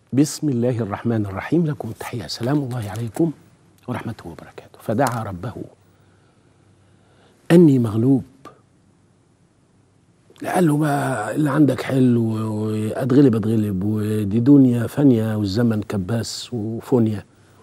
بسم الله الرحمن الرحيم لكم تحية سلام الله عليكم ورحمته وبركاته فدعا ربه أني مغلوب قال له بقى اللي عندك حلو واتغلب اتغلب ودي دنيا فانية والزمن كباس وفونيا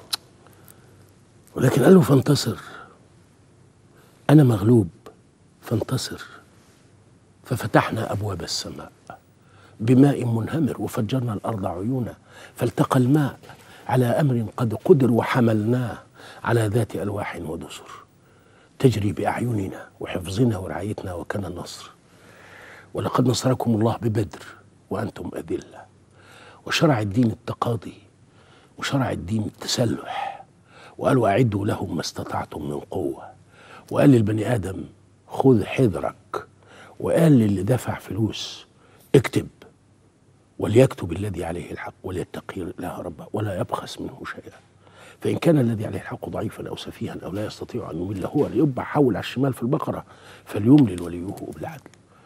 ولكن قال له فانتصر أنا مغلوب فانتصر ففتحنا أبواب السماء بماء منهمر وفجرنا الأرض عيونا فالتقى الماء على أمر قد قدر وحملناه على ذات ألواح ودسر تجري بأعيننا وحفظنا ورعايتنا وكان النصر ولقد نصركم الله ببدر وأنتم أذلة وشرع الدين التقاضي وشرع الدين التسلح وقال وأعدوا لهم ما استطعتم من قوة وقال للبني آدم خذ حذرك وقال للي دفع فلوس اكتب وليكتب الذي عليه الحق وليتقي الله ربه ولا يبخس منه شيئا فإن كان الذي عليه الحق ضعيفا أو سفيها أو لا يستطيع أن يمل هو ليبع حول على الشمال في البقرة فليملل وليه بالعدل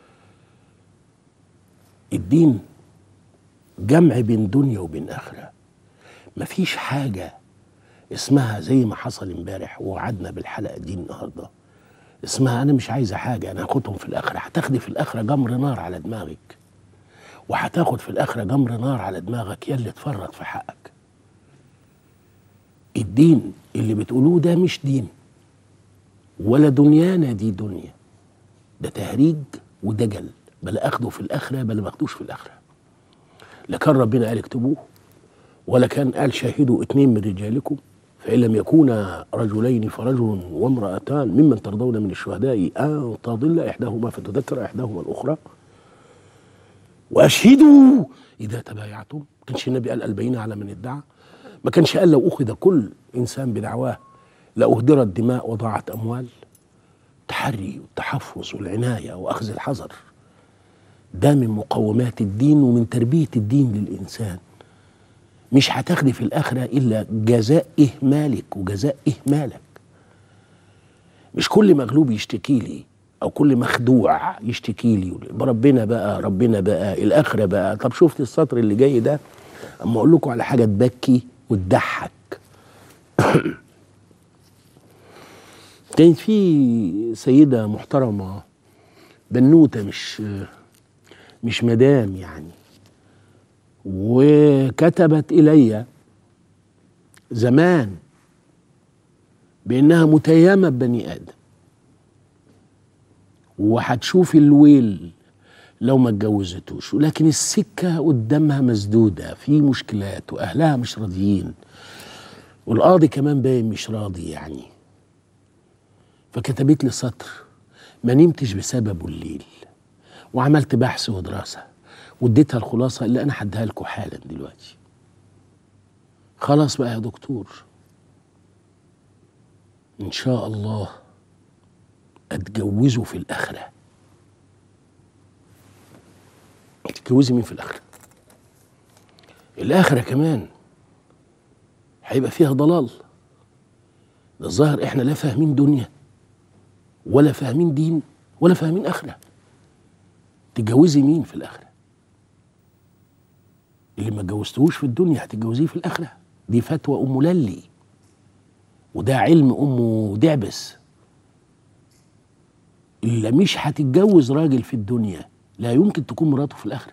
الدين جمع بين دنيا وبين آخرة مفيش حاجة اسمها زي ما حصل امبارح ووعدنا بالحلقة دي النهاردة اسمها أنا مش عايزة حاجة أنا هاخدهم في الآخرة هتاخدي في الآخرة جمر نار على دماغك وهتاخد في الآخرة جمر نار على دماغك يا اللي تفرط في حقك الدين اللي بتقولوه ده مش دين ولا دنيانا دي دنيا ده تهريج ودجل بل اخده في الاخره بل ما اخدوش في الاخره لا كان ربنا قال اكتبوه ولا كان قال شاهدوا اتنين من رجالكم فان لم يكونا رجلين فرجل وامراتان ممن ترضون من الشهداء ان تضل احداهما فتذكر احداهما الاخرى واشهدوا اذا تبايعتم ما كانش النبي قال البينه على من ادعى ما كانش قال لو اخذ كل انسان بدعواه لاهدرت دماء وضاعت اموال التحري والتحفظ والعنايه واخذ الحذر ده من مقومات الدين ومن تربيه الدين للانسان مش هتاخدي في الاخره الا جزاء اهمالك وجزاء اهمالك مش كل مغلوب يشتكي لي او كل مخدوع يشتكي لي ربنا بقى ربنا بقى الاخره بقى طب شفت السطر اللي جاي ده اما اقول لكم على حاجه تبكي وتضحك كانت في سيده محترمه بنوته مش مش مدام يعني وكتبت الي زمان بانها متيمه ببني ادم وهتشوف الويل لو ما اتجوزتوش ولكن السكه قدامها مسدوده في مشكلات واهلها مش راضيين والقاضي كمان باين مش راضي يعني فكتبت لي سطر ما نمتش بسببه الليل وعملت بحث ودراسه واديتها الخلاصه اللي انا هديها لكم حالا دلوقتي خلاص بقى يا دكتور ان شاء الله اتجوزه في الاخره تتجوزي مين في الاخره الاخره كمان هيبقى فيها ضلال ده الظاهر احنا لا فاهمين دنيا ولا فاهمين دين ولا فاهمين اخره تتجوزي مين في الاخره اللي ما اتجوزتهوش في الدنيا هتتجوزيه في الاخره دي فتوى ام للي وده علم ام دعبس اللي مش هتتجوز راجل في الدنيا لا يمكن تكون مراته في الاخره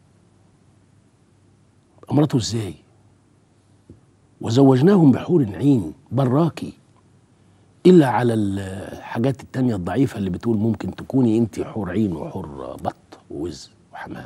مراته ازاي وزوجناهم بحور عين براكي الا على الحاجات التانية الضعيفة اللي بتقول ممكن تكوني انت حور عين وحور بط ووز وحمام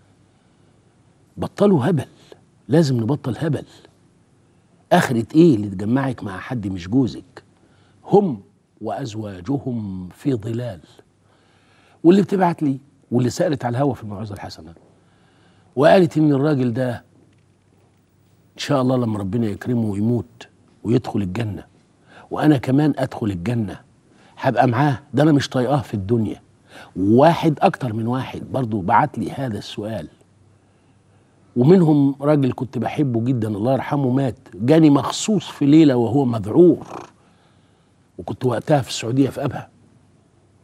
بطلوا هبل لازم نبطل هبل اخرة ايه اللي تجمعك مع حد مش جوزك هم وازواجهم في ظلال واللي بتبعت لي واللي سالت على الهوا في الموعظه الحسنه وقالت ان الراجل ده ان شاء الله لما ربنا يكرمه ويموت ويدخل الجنه وانا كمان ادخل الجنه هبقى معاه ده انا مش طايقاه في الدنيا واحد اكتر من واحد برضو بعت لي هذا السؤال ومنهم راجل كنت بحبه جدا الله يرحمه مات جاني مخصوص في ليله وهو مذعور وكنت وقتها في السعوديه في ابها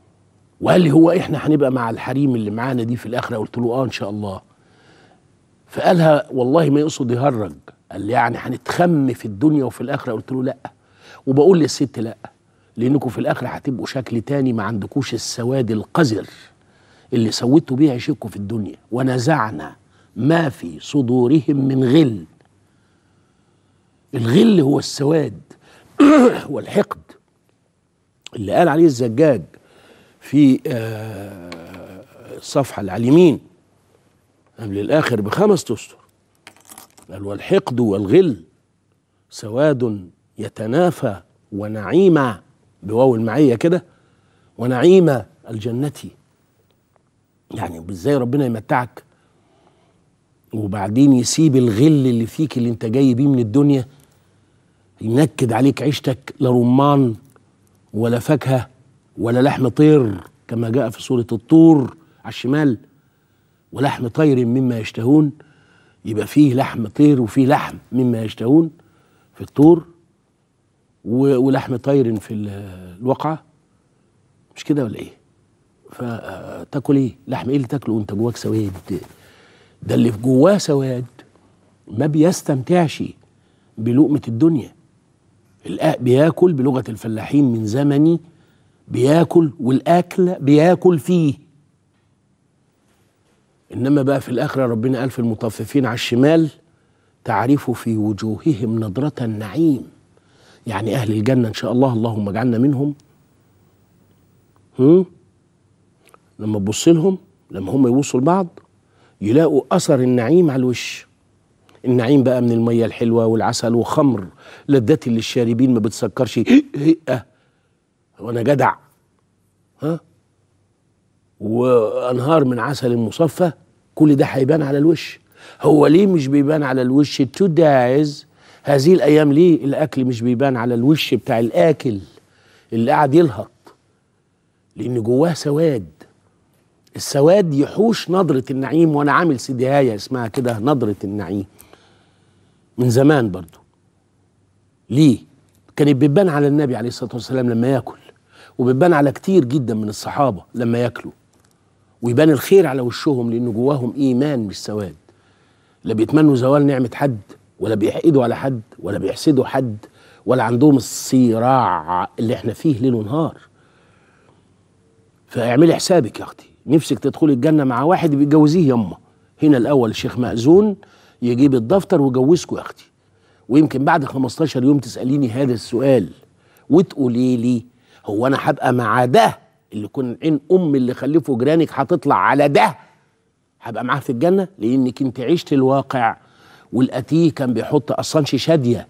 وقال لي هو احنا هنبقى مع الحريم اللي معانا دي في الاخره قلت له اه ان شاء الله فقالها والله ما يقصد يهرج قال لي يعني هنتخم في الدنيا وفي الاخره قلت له لا وبقول للست لا لانكم في الاخره هتبقوا شكل تاني ما عندكوش السواد القذر اللي سويتوا بيه عيشكم في الدنيا ونزعنا ما في صدورهم من غل الغل هو السواد هو الحقد اللي قال عليه الزجاج في آه، الصفحة اللي على اليمين قبل الآخر بخمس أسطر قال والحقد والغل سواد يتنافى ونعيما بواو المعية كده ونعيم الجنة يعني ازاي ربنا يمتعك وبعدين يسيب الغل اللي فيك اللي انت جاي بيه من الدنيا ينكد عليك عيشتك لا رمان ولا فاكهه ولا لحم طير كما جاء في سوره الطور على الشمال ولحم طير مما يشتهون يبقى فيه لحم طير وفيه لحم مما يشتهون في الطور و- ولحم طير في ال- الواقعه مش كده ولا ايه؟ فتاكل ايه؟ لحم ايه اللي تاكله وانت جواك سواد؟ ده اللي في جواه سواد ما بيستمتعش بلقمة الدنيا الآ- بياكل بلغة الفلاحين من زمني بياكل والأكل بياكل فيه إنما بقى في الآخرة ربنا قال في المطففين على الشمال تعرف في وجوههم نضرة النعيم يعني أهل الجنة إن شاء الله اللهم اجعلنا منهم هم؟ لما تبص لهم لما هم يبصوا لبعض يلاقوا اثر النعيم على الوش النعيم بقى من الميه الحلوه والعسل وخمر لذات اللي الشاربين ما بتسكرش هقه وانا جدع ها وانهار من عسل مصفى كل ده هيبان على الوش هو ليه مش بيبان على الوش تو دايز هذه الايام ليه الاكل مش بيبان على الوش بتاع الاكل اللي قاعد يلهط لان جواه سواد السواد يحوش نظرة النعيم وانا عامل سديهاية اسمها كده نظرة النعيم من زمان برضو ليه كانت بتبان على النبي عليه الصلاة والسلام لما ياكل وبتبان على كتير جدا من الصحابة لما ياكلوا ويبان الخير على وشهم لان جواهم ايمان مش سواد لا بيتمنوا زوال نعمة حد ولا بيحقدوا على حد ولا بيحسدوا حد ولا عندهم الصراع اللي احنا فيه ليل ونهار فاعملي حسابك يا اختي نفسك تدخلي الجنه مع واحد بيتجوزيه يما هنا الاول الشيخ مأذون يجيب الدفتر ويجوزكوا يا اختي ويمكن بعد 15 يوم تساليني هذا السؤال وتقولي لي هو انا هبقى مع ده اللي كن عين ام اللي خلفه جيرانك هتطلع على ده هبقى معاه في الجنه لانك انت عشت الواقع والاتيه كان بيحط اسانشي شاديه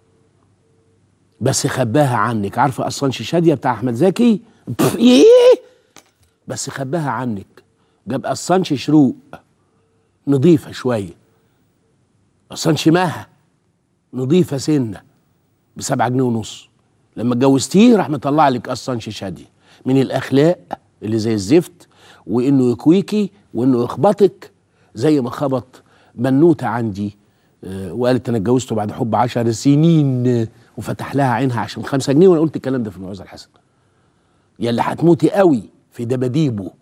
بس خباها عنك عارفه اسانشي شاديه بتاع احمد زكي بف- ايه بس خباها عنك جاب اسانشي شروق نظيفه شويه اسانشي ماها نظيفه سنه بسبعة جنيه ونص لما اتجوزتيه راح مطلع لك اسانشي شادي من الاخلاق اللي زي الزفت وانه يكويكي وانه يخبطك زي ما خبط بنوته عندي آه، وقالت انا اتجوزته بعد حب عشر سنين آه، وفتح لها عينها عشان خمسة جنيه وانا قلت الكلام ده في الموعظه الحسنه يلي هتموتي قوي في دباديبه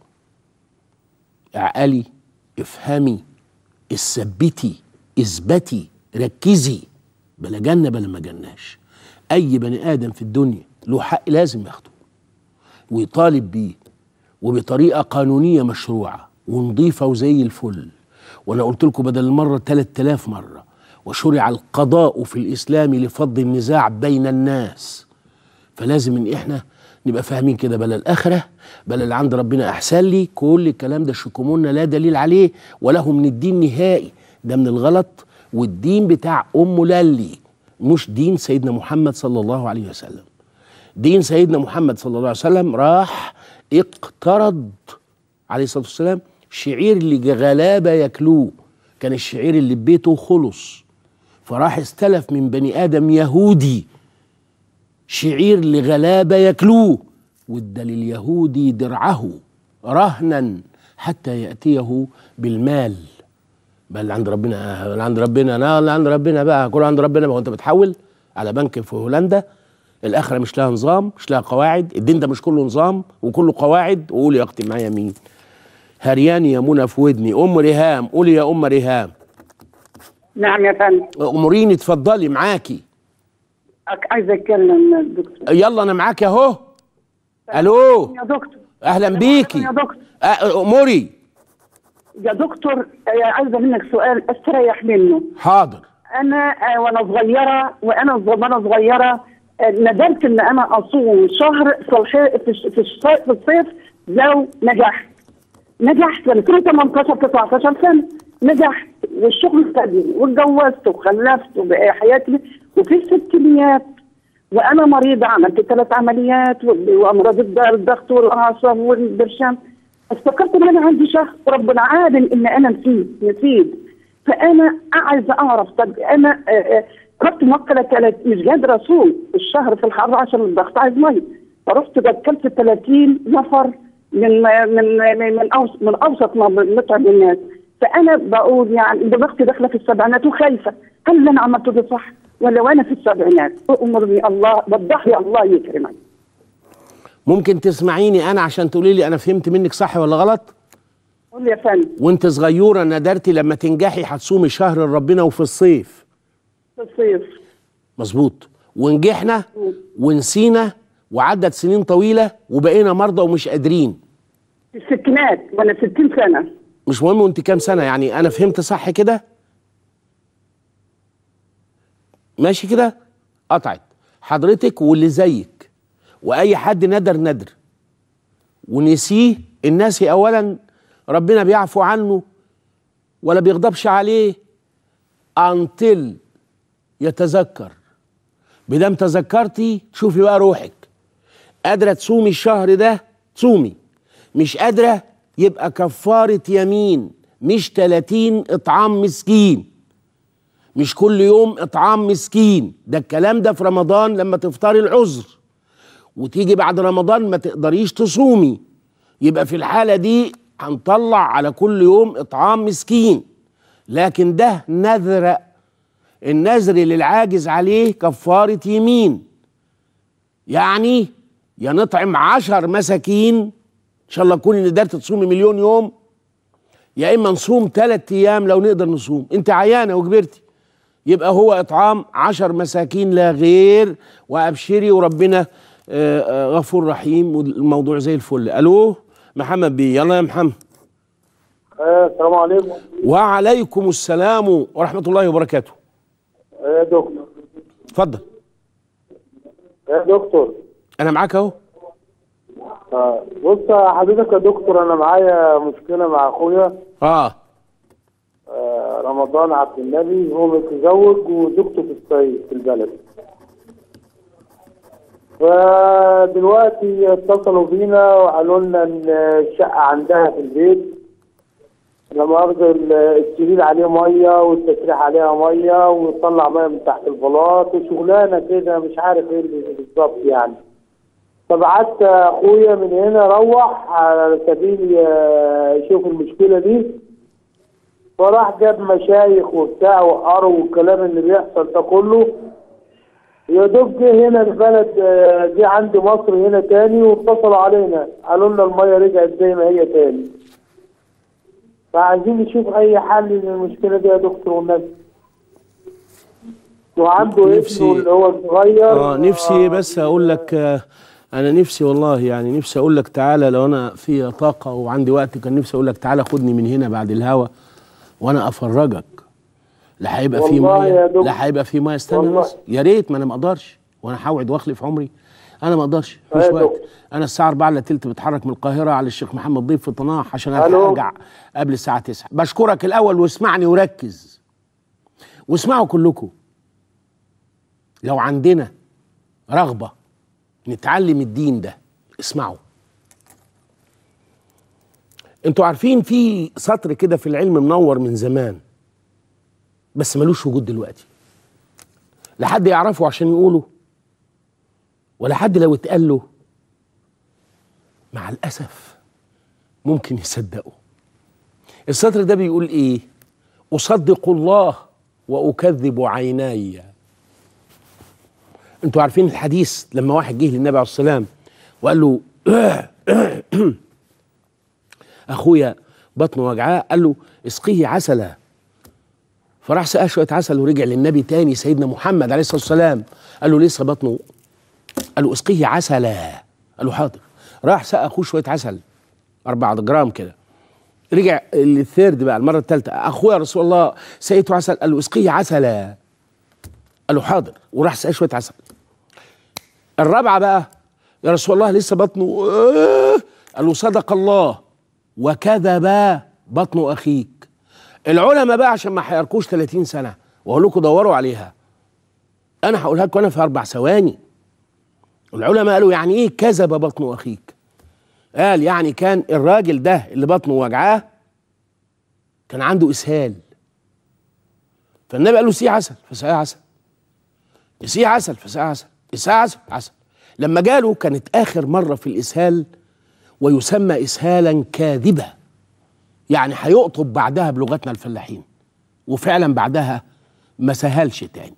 اعقلي افهمي اثبتي اثبتي ركزي بلا جنه بلا ما جناش اي بني ادم في الدنيا له حق لازم ياخده ويطالب بيه وبطريقه قانونيه مشروعه ونظيفه وزي الفل وانا قلت لكم بدل المره 3000 مره وشرع القضاء في الاسلام لفض النزاع بين الناس فلازم ان احنا نبقى فاهمين كده بلا الاخره بلا اللي عند ربنا احسن لي كل الكلام ده شكمونا لا دليل عليه وله من الدين نهائي ده من الغلط والدين بتاع ام للي مش دين سيدنا محمد صلى الله عليه وسلم دين سيدنا محمد صلى الله عليه وسلم راح اقترض عليه الصلاه والسلام شعير اللي غلابه ياكلوه كان الشعير اللي ببيته خلص فراح استلف من بني ادم يهودي شعير لغلابه ياكلوه وادى لليهودي درعه رهنا حتى ياتيه بالمال بل اللي عند ربنا اللي عند ربنا لا اللي عند ربنا بقى كله عند ربنا بقى وانت بتحول على بنك في هولندا الاخره مش لها نظام مش لها قواعد الدين ده مش كله نظام وكله قواعد وقول يا اختي معايا مين هريان يا منى في ودني ام ريهام قولي يا ام ريهام نعم يا فندم اموريني اتفضلي معاكي أك- عايزه اتكلم دكتور يلا انا معاكي اهو الو يا دكتور اهلا بيكي يا دكتور أه، اموري يا دكتور آه، عايزه منك سؤال استريح منه حاضر انا آه، وانا صغيره وانا ز- وانا صغيره آه، ندمت ان انا اصوم شهر في الح- في الش- في الش- في الصيف لو نجحت نجحت لما كنت 18 19 سنه نجحت والشغل فادني واتجوزت وخلفت وبقى حياتي وفي الستينيات وانا مريضه عملت ثلاث عمليات و- وامراض الض- الضغط والاعصاب والبرشام افتكرت ان انا عندي شهر وربنا عالم ان انا نسيت نسيت فانا عايزه اعرف طب انا آه، آه، رحت موكله تلات مش قادره اصوم الشهر في الحر عشان الضغط عايز ميه فرحت وكلت 30 نفر من من من من اوسط من اوسط ما بنطعم الناس فانا بقول يعني ضغطي داخله في السبعينات وخايفه هل اللي انا عملته ده صح ولا وانا في السبعينات امرني الله وضح لي الله يكرمك ممكن تسمعيني انا عشان تقولي لي انا فهمت منك صح ولا غلط قول لي يا فندم وانت صغيره ندرتي لما تنجحي هتصومي شهر ربنا وفي الصيف في الصيف مظبوط ونجحنا ونسينا وعدت سنين طويله وبقينا مرضى ومش قادرين في الستينات وانا 60 سنه مش مهم وانت كام سنه يعني انا فهمت صح كده ماشي كده قطعت حضرتك واللي زيك واي حد ندر ندر ونسيه الناس اولا ربنا بيعفو عنه ولا بيغضبش عليه انتل يتذكر بدام تذكرتي تشوفي بقى روحك قادره تصومي الشهر ده تصومي مش قادره يبقى كفاره يمين مش 30 اطعام مسكين مش كل يوم اطعام مسكين ده الكلام ده في رمضان لما تفطري العذر وتيجي بعد رمضان ما تقدريش تصومي يبقى في الحاله دي هنطلع على كل يوم اطعام مسكين لكن ده نذر النذر للعاجز عليه كفاره يمين يعني يا نطعم عشر مساكين ان شاء الله تكوني قدرت تصومي مليون يوم يا اما نصوم ثلاث ايام لو نقدر نصوم انت عيانه وكبرتي يبقى هو اطعام عشر مساكين لا غير وابشري وربنا آه، آه، غفور رحيم والموضوع زي الفل الو محمد بيه يلا يا محمد آه، السلام عليكم وعليكم السلام ورحمه الله وبركاته آه، يا دكتور اتفضل يا دكتور انا معاك اهو آه، بص يا حضرتك يا دكتور انا معايا مشكله مع اخويا اه آه، رمضان عبد النبي هو متزوج وزوجته في الصعيد في البلد فدلوقتي اتصلوا بينا وقالوا لنا ان الشقه عندها في البيت لما اخذ السرير عليه ميه والتسريح عليها ميه ويطلع ميه من تحت البلاط وشغلانه كده مش عارف ايه اللي بالظبط يعني فبعت اخويا من هنا روح على سبيل آه، يشوف المشكله دي فراح جاب مشايخ وبتاع وقروا والكلام اللي بيحصل ده كله يا دوب جه هنا البلد آه، جه عند مصر هنا تاني واتصلوا علينا قالوا لنا الميه رجعت زي ما هي تاني فعايزين نشوف اي حل للمشكله دي يا دكتور والنبي وعنده نفسي- ابنه اللي هو صغير اه نفسي بس اقول لك آه انا نفسي والله يعني نفسي اقول لك تعالى لو انا في طاقه وعندي وقت كان نفسي اقول لك تعالى خدني من هنا بعد الهوا وانا افرجك لا هيبقى في والله يا ميه دكتور. لا هيبقى في ميه استنى والله. بس يا ريت ما انا ما اقدرش وانا هوعد واخلف عمري انا ما اقدرش يا مفيش وقت دكتور. انا الساعه 4 الا تلت بتحرك من القاهره على الشيخ محمد ضيف في طناح عشان ألو. ارجع قبل الساعه 9 بشكرك الاول واسمعني وركز واسمعوا كلكم لو عندنا رغبة نتعلم الدين ده اسمعوا انتوا عارفين في سطر كده في العلم منور من زمان بس ملوش وجود دلوقتي لا حد يعرفه عشان يقوله ولا حد لو اتقال له مع الأسف ممكن يصدقه السطر ده بيقول ايه أصدق الله وأكذب عيناي انتوا عارفين الحديث لما واحد جه للنبي عليه السلام وقال له اخويا بطنه وجعاه قال له اسقيه عسلا فراح سقاه شويه عسل ورجع للنبي تاني سيدنا محمد عليه الصلاه والسلام قال له لسه بطنه قال له اسقيه عسلا قال له حاضر راح سقى اخوه شويه عسل أربعة جرام كده رجع الثيرد بقى المره الثالثه اخويا رسول الله سقيته عسل قال له اسقيه عسلا قال له حاضر وراح سقاه شويه عسل الرابعه بقى يا رسول الله لسه بطنه آه. قال له صدق الله وكذب بطن اخيك العلماء بقى عشان ما حيركوش 30 سنه واقول لكم دوروا عليها انا هقولها لكم انا في اربع ثواني العلماء قالوا يعني ايه كذب بطن اخيك قال يعني كان الراجل ده اللي بطنه وجعاه كان عنده اسهال فالنبي قال له سي عسل فسقاه عسل سي عسل فسقاه عسل سقاه عسل عسل لما جاله كانت اخر مره في الاسهال ويسمى اسهالا كاذبه يعني هيقطب بعدها بلغتنا الفلاحين وفعلا بعدها ما سهلش تاني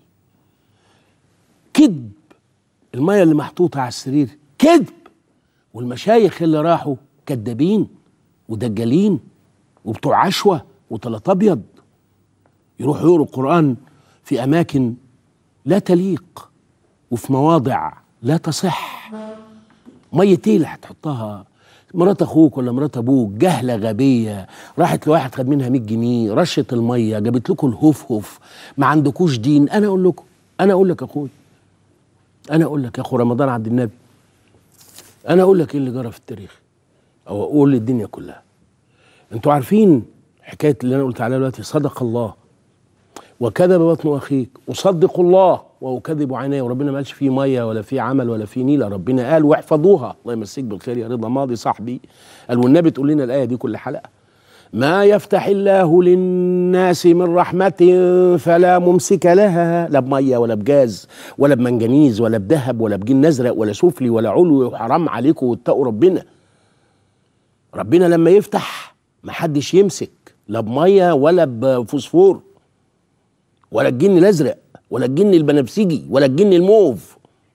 كذب الميه اللي محطوطه على السرير كذب والمشايخ اللي راحوا كدابين ودجالين وبتوع عشوه وطلط ابيض يروحوا يقروا القران في اماكن لا تليق وفي مواضع لا تصح ميه ايه اللي هتحطها مرات اخوك ولا مرات ابوك جهله غبيه راحت لواحد خد منها 100 جنيه رشت الميه جابت لكم الهوف هوف ما عندكوش دين انا اقول لكم انا اقول لك يا اخوي انا اقول لك يا اخو رمضان عبد النبي انا اقول لك ايه اللي جرى في التاريخ او اقول للدنيا كلها انتوا عارفين حكايه اللي انا قلت عليها دلوقتي صدق الله وكذب بطن اخيك وصدق الله واكذب عيني وربنا ما قالش فيه ميه ولا فيه عمل ولا فيه نيله ربنا قال واحفظوها الله يمسيك بالخير يا رضا ماضي صاحبي قال والنبي تقول لنا الايه دي كل حلقه ما يفتح الله للناس من رحمة فلا ممسك لها لا بمية ولا بجاز ولا بمنجنيز ولا بذهب ولا بجن أزرق ولا سفلي ولا علوي حرام عليكم واتقوا ربنا ربنا لما يفتح محدش يمسك لا بمية ولا بفوسفور ولا الجن الأزرق ولا الجن البنفسجي ولا الجن الموف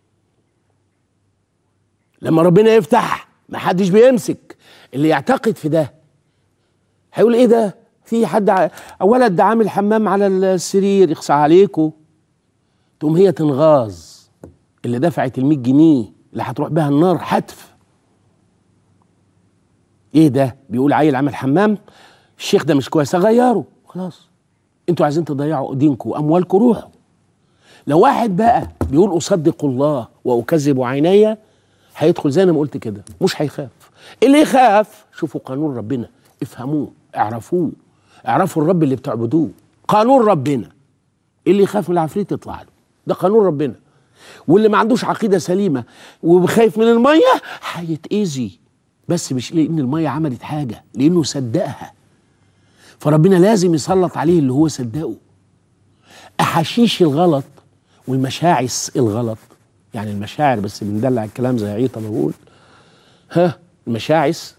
لما ربنا يفتح محدش بيمسك اللي يعتقد في ده هيقول ايه ده في حد ع... ولد ده عامل حمام على السرير يخصى عليكم تقوم هي تنغاز اللي دفعت ال 100 جنيه اللي هتروح بها النار حتف ايه ده بيقول عيل عمل حمام الشيخ ده مش كويس اغيره خلاص انتوا عايزين تضيعوا دينكم واموالكم روحوا لو واحد بقى بيقول اصدق الله واكذب عيني هيدخل زي ما قلت كده مش هيخاف اللي يخاف شوفوا قانون ربنا افهموه اعرفوه اعرفوا الرب اللي بتعبدوه قانون ربنا اللي يخاف من العفريت يطلع له ده قانون ربنا واللي ما عندوش عقيده سليمه وخايف من الميه هيتاذي بس مش لان الميه عملت حاجه لانه صدقها فربنا لازم يسلط عليه اللي هو صدقه احاشيش الغلط والمشاعس الغلط يعني المشاعر بس بندلع الكلام زي عيطه بقول ها المشاعس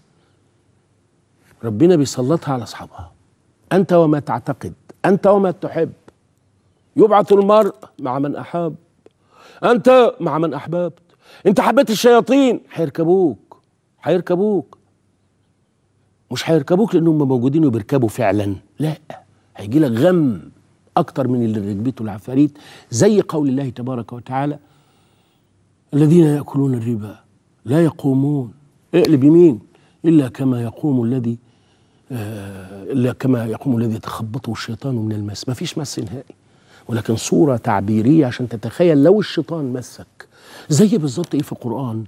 ربنا بيسلطها على اصحابها انت وما تعتقد انت وما تحب يبعث المرء مع من احب انت مع من احببت انت حبيت الشياطين هيركبوك هيركبوك مش هيركبوك لانهم موجودين وبيركبوا فعلا لا هيجي لك غم اكتر من اللي ركبته العفاريت زي قول الله تبارك وتعالى الذين ياكلون الربا لا يقومون اقلب يمين الا كما يقوم الذي آه الا كما يقوم الذي يتخبطه الشيطان من المس ما فيش مس نهائي ولكن صوره تعبيريه عشان تتخيل لو الشيطان مسك زي بالظبط ايه في القران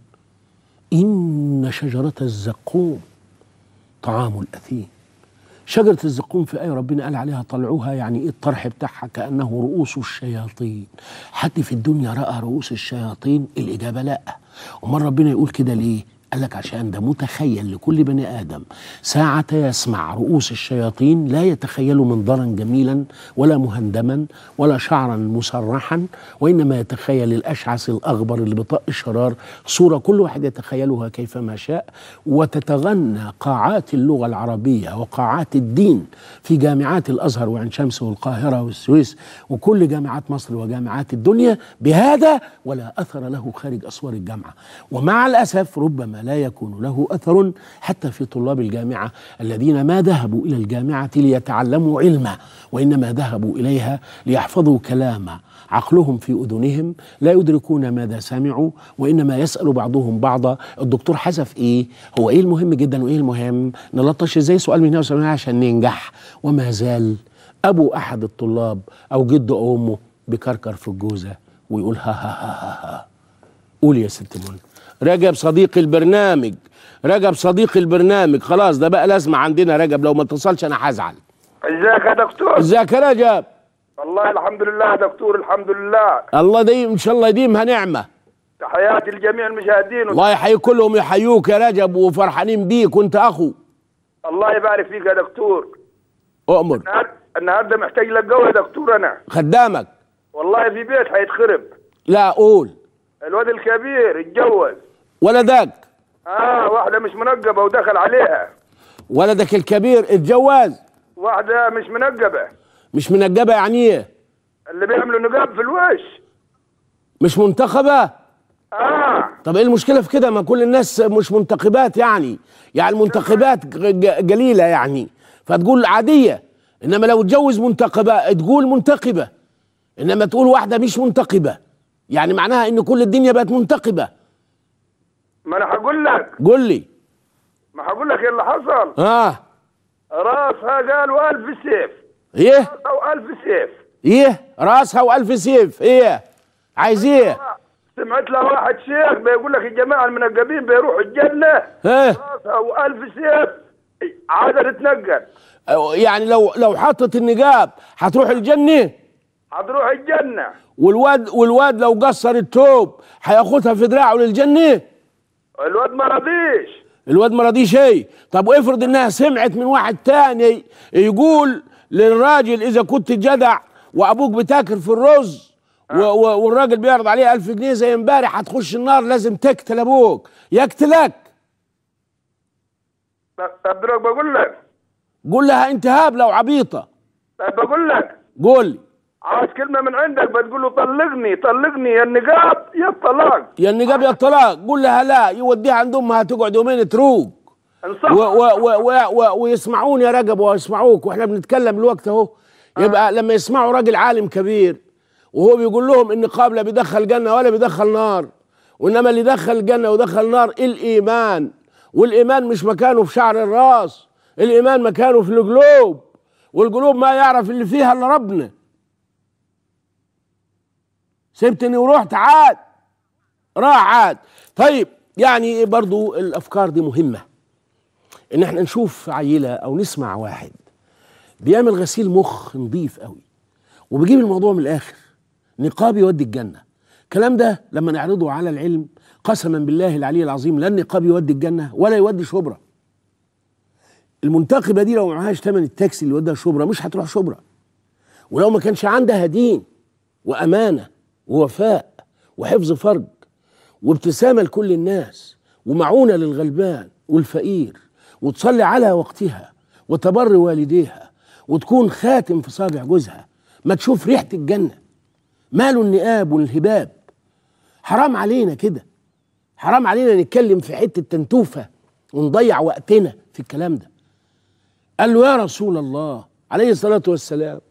ان شجره الزقوم طعام الاثيم شجرة الزقوم في آية ربنا قال عليها طلعوها يعني إيه الطرح بتاعها كأنه رؤوس الشياطين حد في الدنيا رأى رؤوس الشياطين الإجابة لأ أمال ربنا يقول كده ليه قال لك عشان ده متخيل لكل بني آدم ساعة يسمع رؤوس الشياطين لا يتخيل منظرا جميلا ولا مهندما ولا شعرا مسرحا وإنما يتخيل الأشعث الأغبر اللي بطق الشرار صورة كل واحد يتخيلها كيفما شاء وتتغنى قاعات اللغة العربية وقاعات الدين في جامعات الأزهر وعين شمس والقاهرة والسويس وكل جامعات مصر وجامعات الدنيا بهذا ولا أثر له خارج أسوار الجامعة ومع الأسف ربما لا يكون له اثر حتى في طلاب الجامعه الذين ما ذهبوا الى الجامعه ليتعلموا علما وانما ذهبوا اليها ليحفظوا كلاما عقلهم في اذنهم لا يدركون ماذا سمعوا وانما يسال بعضهم بعضا الدكتور حذف ايه هو ايه المهم جدا وايه المهم نلطش ازاي سؤال من هنا وسؤال من هنا عشان ننجح وما زال ابو احد الطلاب او جده او امه بكركر في الجوزه ويقول ها ها ها ها, ها. قول يا ست منى رجب صديق البرنامج رجب صديق البرنامج خلاص ده بقى لازمه عندنا رجب لو ما اتصلش انا هزعل ازيك يا دكتور ازيك يا رجب والله الحمد لله يا دكتور الحمد لله الله ديم ان شاء الله يديمها نعمه تحياتي لجميع المشاهدين الله يحيي كلهم يحيوك يا رجب وفرحانين بيك وانت اخو الله يبارك فيك يا دكتور اؤمر النهار- النهارده محتاج لك قوي يا دكتور انا خدامك والله في بيت هيتخرب لا قول الواد الكبير اتجوز ولدك اه واحده مش منقبه ودخل عليها ولدك الكبير اتجوز واحده مش منقبه مش منجبه يعني ايه اللي بيعملوا نقاب في الوش مش منتخبه اه طب ايه المشكله في كده ما كل الناس مش منتخبات يعني يعني المنتخبات ج- ج- قليله يعني فتقول عاديه انما لو اتجوز منتخبه تقول منتخبه انما تقول واحده مش منتخبه يعني معناها ان كل الدنيا بقت منتخبه ما انا هقول لك قول لي ما هقول لك ايه اللي حصل اه راسها قالوا ألف سيف ايه او ألف سيف ايه راسها والف سيف ايه عايز ايه سمعت له واحد شيخ بيقول لك الجماعه المنقبين بيروحوا الجنه ايه راسها والف سيف عادة تتنقل يعني لو لو حطت النقاب هتروح الجنه هتروح الجنه والواد والواد لو قصر التوب هياخدها في دراعه للجنه الواد ما رضيش الواد ما راضيش ايه طب وافرض انها سمعت من واحد تاني يقول للراجل اذا كنت جدع وابوك بتاكل في الرز و و والراجل بيعرض عليه ألف جنيه زي امبارح هتخش النار لازم تقتل ابوك يقتلك طب طب دلوقتي بقول لك قول لها انت هابله وعبيطه طب بقول لك قول لي عاوز كلمه من عندك بتقول له طلقني طلقني يا النقاب يا الطلاق يا النقاب يا الطلاق قول لها لا يوديها عند امها تقعد يومين تروق انصح و و و و و ويسمعوني يا رجب ويسمعوك واحنا بنتكلم الوقت اهو يبقى لما يسمعوا راجل عالم كبير وهو بيقول لهم النقاب لا بيدخل جنه ولا بيدخل نار وانما اللي دخل الجنه ودخل نار الايمان والايمان مش مكانه في شعر الراس الايمان مكانه في القلوب والقلوب ما يعرف اللي فيها الا ربنا سبتني ورحت عاد راح عاد طيب يعني برضو الافكار دي مهمه ان احنا نشوف عيله او نسمع واحد بيعمل غسيل مخ نظيف قوي وبيجيب الموضوع من الاخر نقاب يودي الجنه الكلام ده لما نعرضه على العلم قسما بالله العلي العظيم لا النقاب يودي الجنه ولا يودي شبرا المنتخبه دي لو معهاش ثمن التاكسي اللي يوديها شبرا مش هتروح شبرا ولو ما كانش عندها دين وامانه ووفاء وحفظ فرج وابتسامه لكل الناس ومعونه للغلبان والفقير وتصلي على وقتها وتبر والديها وتكون خاتم في صابع جوزها ما تشوف ريحه الجنه ماله النقاب والهباب حرام علينا كده حرام علينا نتكلم في حته تنتوفه ونضيع وقتنا في الكلام ده قال له يا رسول الله عليه الصلاه والسلام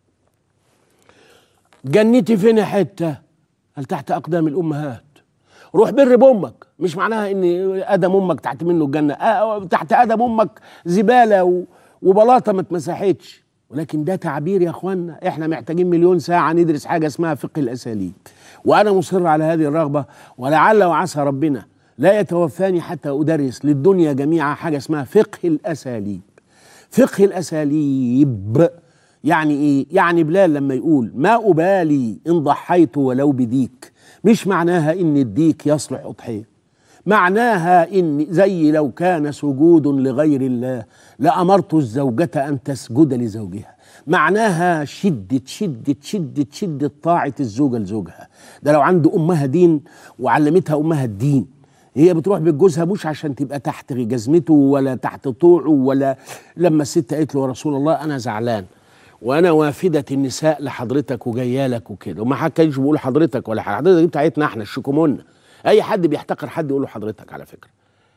جنتي فين يا حته قال تحت اقدام الامهات روح بر بامك مش معناها ان ادم امك تحت منه الجنه آه تحت ادم امك زباله و- وبلاطه ما اتمسحتش ولكن ده تعبير يا اخوانا احنا محتاجين مليون ساعه ندرس حاجه اسمها فقه الاساليب وانا مصر على هذه الرغبه ولعل وعسى ربنا لا يتوفاني حتى ادرس للدنيا جميعا حاجه اسمها فقه الاساليب فقه الاساليب يعني ايه يعني بلال لما يقول ما ابالي ان ضحيت ولو بديك مش معناها ان الديك يصلح اضحيه معناها ان زي لو كان سجود لغير الله لامرت الزوجه ان تسجد لزوجها معناها شدة شدة شدة شدة طاعة الزوجة لزوجها ده لو عند أمها دين وعلمتها أمها الدين هي بتروح بيت جوزها مش عشان تبقى تحت جزمته ولا تحت طوعه ولا لما الست قالت له يا رسول الله أنا زعلان وانا وافده النساء لحضرتك وجايه لك وكده وما حكاش بيقول حضرتك ولا حاجه حضرتك دي بتاعتنا احنا الشكومونه اي حد بيحتقر حد يقول له حضرتك على فكره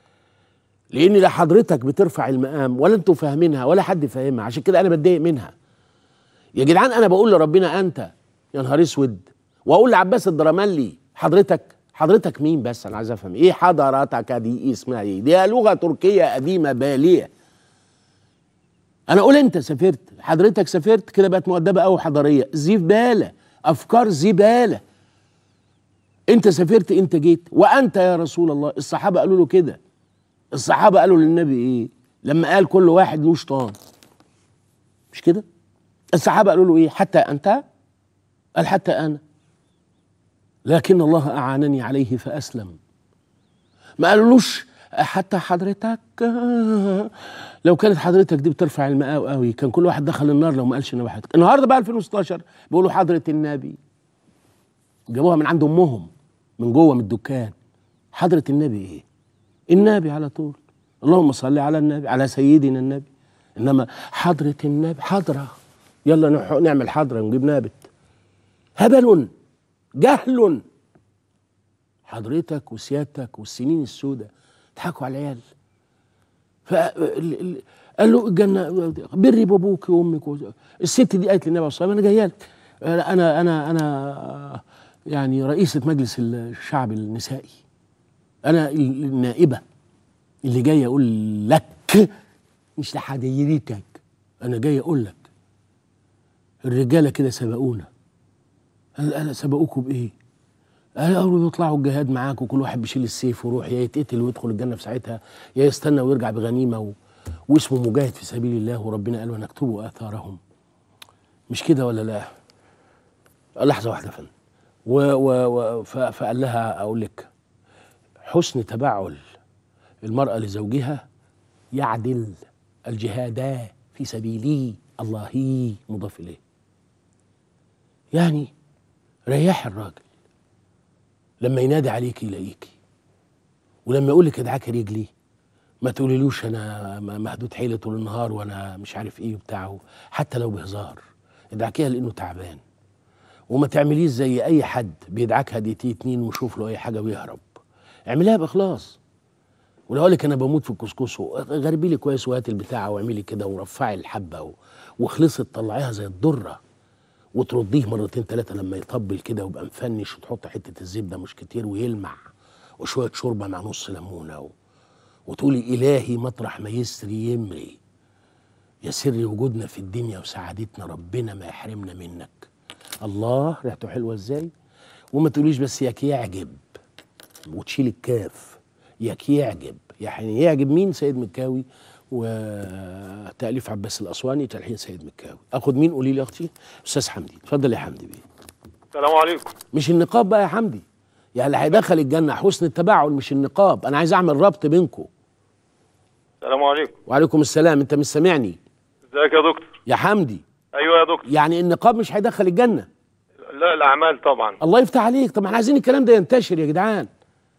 لان لا حضرتك بترفع المقام ولا انتوا فاهمينها ولا حد فاهمها عشان كده انا بتضايق منها يا جدعان انا بقول لربنا انت يا نهار اسود واقول لعباس الدرملي حضرتك حضرتك مين بس انا عايز افهم ايه حضرتك دي اسمها ايه دي لغه تركيه قديمه باليه انا اقول انت سافرت حضرتك سافرت كده بقت مؤدبه قوي حضاريه زباله افكار زباله انت سافرت انت جيت وانت يا رسول الله الصحابه قالوا له كده الصحابه قالوا للنبي ايه لما قال كل واحد له شيطان مش كده الصحابه قالوا له ايه حتى انت قال حتى انا لكن الله اعانني عليه فاسلم ما قالولوش حتى حضرتك لو كانت حضرتك دي بترفع المقاو قوي كان كل واحد دخل النار لو ما قالش انا حضرتك النهارده بقى 2016 بيقولوا حضره النبي جابوها من عند امهم من جوه من الدكان حضره النبي ايه النبي على طول اللهم صل على النبي على سيدنا النبي انما حضره النبي حضره يلا نح- نعمل حضره ونجيب نابت هبل جهل حضرتك وسيادتك والسنين السوداء تضحكوا على العيال ف ال- ال- قال له الجنه بري بابوك وامك و- الست دي قالت للنبي صلى الله عليه وسلم انا جايه لك انا انا انا يعني رئيسه مجلس الشعب النسائي انا ال- النائبه اللي جاي اقول لك مش لحضرتك انا جاي اقول لك الرجاله كده سبقونا قال انا سبقوكوا بايه؟ قال اول يطلعوا الجهاد معاك وكل واحد بيشيل السيف ويروح يا يتقتل ويدخل الجنه في ساعتها يا يستنى ويرجع بغنيمه و... واسمه مجاهد في سبيل الله وربنا قال ونكتبوا اثارهم مش كده ولا لا؟ لحظه واحده يا فندم و... و... و... ف... فقال لها اقول لك حسن تبعل المراه لزوجها يعدل الجهادا في سبيله الله مضاف اليه يعني ريح الراجل لما ينادي عليك يلاقيكي ولما يقول لك ادعاك رجلي ما تقوليلوش انا م- مهدود حيلي طول النهار وانا مش عارف ايه وبتاعه حتى لو بهزار ادعكيها لانه تعبان وما تعمليش زي اي حد بيدعك هديتين اتنين ويشوف له اي حاجه ويهرب اعمليها باخلاص ولو قال لك انا بموت في الكسكس غربي لي كويس وهات البتاع واعملي كده ورفعي الحبه و... وخلصت طلعيها زي الدره وترديه مرتين ثلاثه لما يطبل كده ويبقى مفنش وتحط حته الزبده مش كتير ويلمع وشويه شوربه مع نص ليمونه و... وتقولي الهي مطرح ما يسري يمري يا سر وجودنا في الدنيا وسعادتنا ربنا ما يحرمنا منك الله ريحته حلوه ازاي وما تقوليش بس ياك يعجب وتشيل الكاف ياك يعجب يعني يعجب مين سيد مكاوي وتأليف عباس الأسواني تلحين سيد مكاوي أخد مين قولي لي أختي أستاذ حمدي اتفضل يا حمدي بيه السلام عليكم مش النقاب بقى يا حمدي يعني اللي هيدخل الجنة حسن التباعل مش النقاب أنا عايز أعمل ربط بينكم السلام عليكم وعليكم السلام أنت مش سامعني ازيك يا دكتور يا حمدي ايوه يا دكتور يعني النقاب مش هيدخل الجنة لا الاعمال طبعا الله يفتح عليك طب ما احنا عايزين الكلام ده ينتشر يا جدعان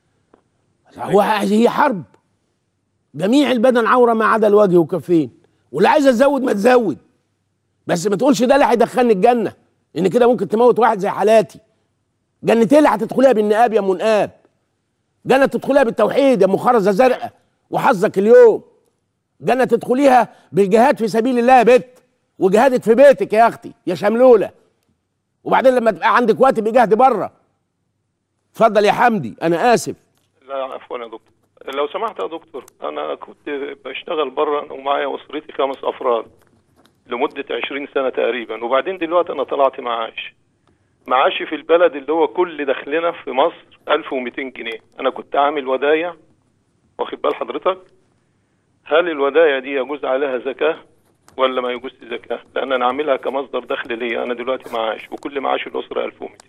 هو هي حرب جميع البدن عوره ما عدا الوجه والكفين واللي عايز تزود ما تزود بس ما تقولش ده اللي هيدخلني الجنه ان كده ممكن تموت واحد زي حالاتي جنة ايه اللي هتدخليها بالنقاب يا منقاب جنة تدخليها بالتوحيد يا مخرزة زرقاء وحظك اليوم جنة تدخليها بالجهاد في سبيل الله يا بت وجهادك في بيتك يا اختي يا شملوله وبعدين لما تبقى عندك وقت بيجهد بره اتفضل يا حمدي انا اسف لا عفوا يا دكتور لو سمحت يا دكتور انا كنت بشتغل بره ومعايا اسرتي خمس افراد لمده 20 سنه تقريبا وبعدين دلوقتي انا طلعت معاش معاشي في البلد اللي هو كل دخلنا في مصر 1200 جنيه انا كنت عامل ودايع واخد بال حضرتك هل الودايع دي يجوز عليها زكاه ولا ما يجوز زكاه لان انا عاملها كمصدر دخل ليا انا دلوقتي معاش وكل معاش الاسره 1200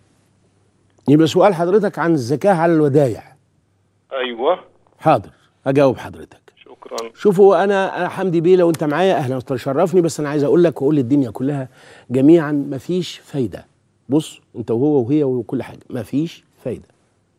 يبقى سؤال حضرتك عن الزكاه على الودايع ايوه حاضر هجاوب حضرتك شكرا شوفوا انا انا حمدي بيه لو انت معايا اهلا وتشرفني بس انا عايز اقول لك واقول للدنيا كلها جميعا مفيش فايده بص انت وهو وهي وكل حاجه مفيش فايده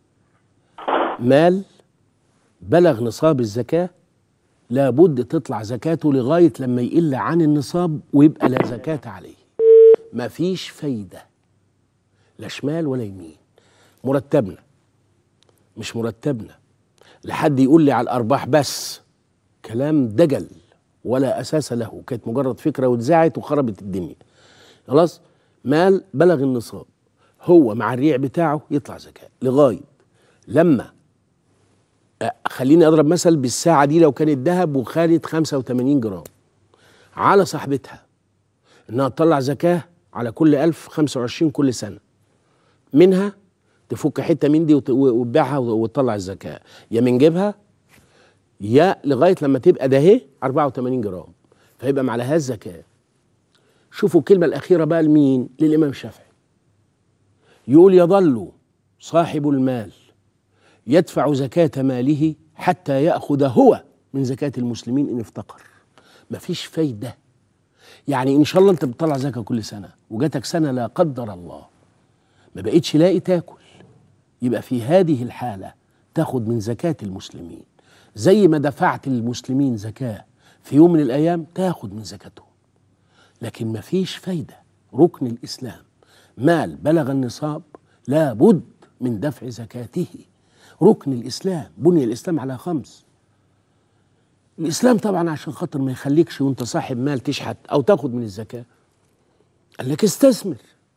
مال بلغ نصاب الزكاه لابد تطلع زكاته لغايه لما يقل عن النصاب ويبقى لا زكاه عليه مفيش فايده لا شمال ولا يمين مرتبنا مش مرتبنا لحد يقول لي على الارباح بس كلام دجل ولا اساس له كانت مجرد فكره واتذاعت وخربت الدنيا خلاص مال بلغ النصاب هو مع الريع بتاعه يطلع زكاه لغايه لما أه، خليني اضرب مثل بالساعه دي لو كانت ذهب وخدت 85 جرام على صاحبتها انها تطلع زكاه على كل 1000 25 كل سنه منها تفك حته من دي وت- وتبيعها وتطلع الزكاه يا من جيبها يا لغايه لما تبقى ده اهي 84 جرام فيبقى مع لها الزكاه شوفوا الكلمه الاخيره بقى لمين للامام الشافعي يقول يظل صاحب المال يدفع زكاه ماله حتى ياخذ هو من زكاه المسلمين ان افتقر مفيش فايده يعني ان شاء الله انت بتطلع زكاه كل سنه وجاتك سنه لا قدر الله ما بقتش لاقي تاكل يبقى في هذه الحالة تاخد من زكاة المسلمين زي ما دفعت للمسلمين زكاة في يوم من الأيام تاخد من زكاتهم لكن ما فيش فايدة ركن الإسلام مال بلغ النصاب لابد من دفع زكاته ركن الإسلام بني الإسلام على خمس الإسلام طبعا عشان خاطر ما يخليكش وانت صاحب مال تشحت أو تاخد من الزكاة قال لك استثمر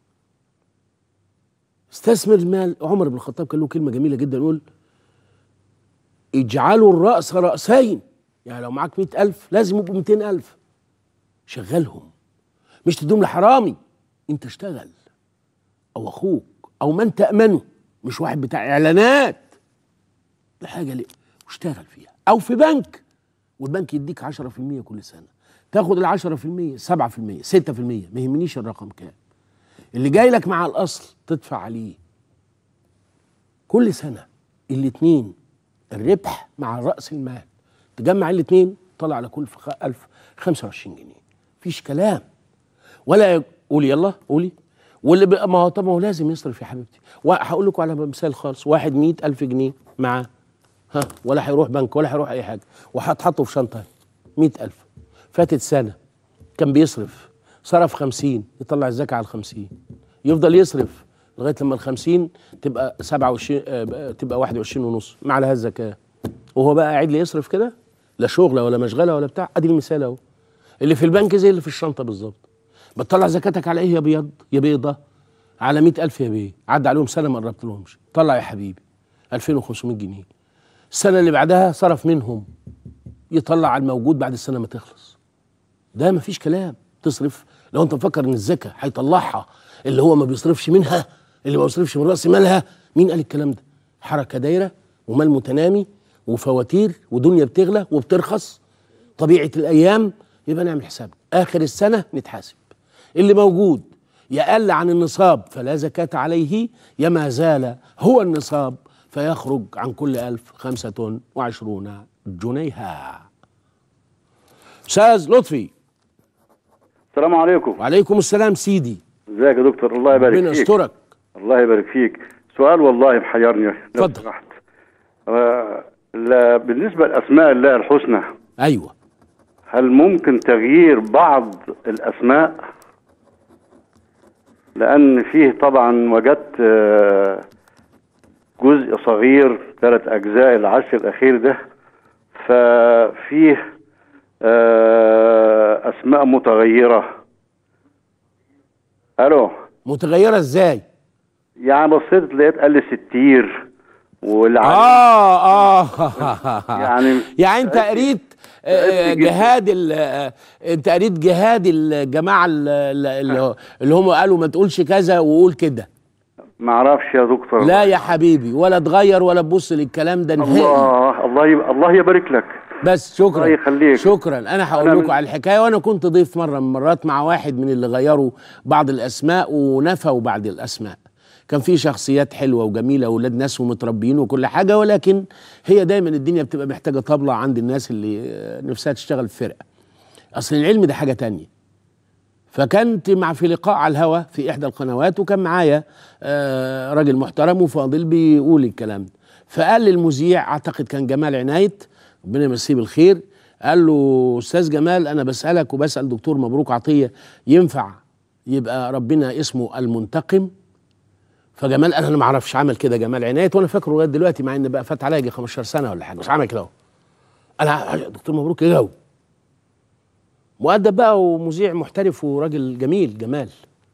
استثمر المال عمر بن الخطاب كان له كلمة جميلة جدا يقول اجعلوا الرأس رأسين يعني لو معاك مئة ألف لازم يبقوا مئتين ألف شغلهم مش تدوم لحرامي انت اشتغل او اخوك او من تأمنه مش واحد بتاع اعلانات لحاجة ليه واشتغل فيها او في بنك والبنك يديك 10% كل سنة تاخد ال 10% 7% 6% ما يهمنيش الرقم كام اللي جاي لك مع الاصل تدفع عليه كل سنه الاتنين الربح مع راس المال تجمع الاتنين طلع على كل فخ- ألف 25 جنيه مفيش كلام ولا ي- قولي يلا قولي واللي بقى ما هو طب ما هو لازم يصرف يا حبيبتي وهقول لكم على مثال خالص واحد مئة ألف جنيه معاه ها ولا هيروح بنك ولا هيروح أي حاجة وهتحطه في شنطة مئة ألف فاتت سنة كان بيصرف صرف خمسين يطلع الزكاة على الخمسين يفضل يصرف لغاية لما الخمسين تبقى سبعة وعشرين آه، تبقى واحد وعشرين ونص ما عليها الزكاة وهو بقى قاعد لي يصرف كده لا شغلة ولا مشغلة ولا بتاع ادي المثال اهو اللي في البنك زي اللي في الشنطة بالظبط بتطلع زكاتك على ايه يا بيض يا بيضة على مئة ألف يا بيه عدى عليهم سنة ما قربت لهمش طلع يا حبيبي 2500 جنيه السنة اللي بعدها صرف منهم يطلع على الموجود بعد السنة ما تخلص ده مفيش كلام تصرف لو انت مفكر ان الزكاه هيطلعها اللي هو ما بيصرفش منها اللي ما بيصرفش من راس مالها مين قال الكلام ده حركه دايره ومال متنامي وفواتير ودنيا بتغلى وبترخص طبيعه الايام يبقى نعمل حساب اخر السنه نتحاسب اللي موجود يا قل عن النصاب فلا زكاة عليه يا ما زال هو النصاب فيخرج عن كل ألف خمسة وعشرون جنيها أستاذ لطفي السلام عليكم وعليكم السلام سيدي ازيك يا دكتور الله يبارك ربنا فيك يسترك الله يبارك فيك سؤال والله محيرني لو اتفضل. سمحت. آه، لا- بالنسبة لأسماء الله الحسنى ايوه هل ممكن تغيير بعض الأسماء لأن فيه طبعا وجدت آه، جزء صغير ثلاث أجزاء العشر الأخير ده ففيه آه، أسماء متغيرة ألو متغيره ازاي يعني بصيت لقيت قال لي ستير والعلي اه اه يعني يعني انت قريت آه، تعبت جداً. جهاد ال- آه، انت قريت جهاد الجماعه ال- ال- اللي اللي هم قالوا ما تقولش كذا وقول كده ما اعرفش يا دكتور لا يا حبيبي ولا تغير ولا تبص للكلام ده نهائي الله الله يب... الله يبارك لك بس شكرا الله يخليك. شكرا انا هقول أنا لكم من- على الحكايه وانا كنت ضيف مره من المرات مع واحد من اللي غيروا بعض الاسماء ونفوا بعض الاسماء كان في شخصيات حلوه وجميله واولاد ناس ومتربيين وكل حاجه ولكن هي دايما الدنيا بتبقى محتاجه طبله عند الناس اللي آه، نفسها تشتغل في فرقه اصل العلم ده حاجه تانية فكنت مع في لقاء على الهوا في احدى القنوات وكان معايا آه، راجل محترم وفاضل بيقول الكلام ده فقال للمذيع اعتقد كان جمال عنايت ربنا يمسيه بالخير قال له استاذ جمال انا بسالك وبسال دكتور مبروك عطيه ينفع يبقى ربنا اسمه المنتقم فجمال قال انا ما اعرفش عمل كده جمال عناية وانا فاكره لغايه دلوقتي مع ان بقى فات عليا يجي 15 سنه ولا حاجه بس عمل كده اهو انا دكتور مبروك يجاوب مؤدب بقى ومذيع محترف وراجل جميل جمال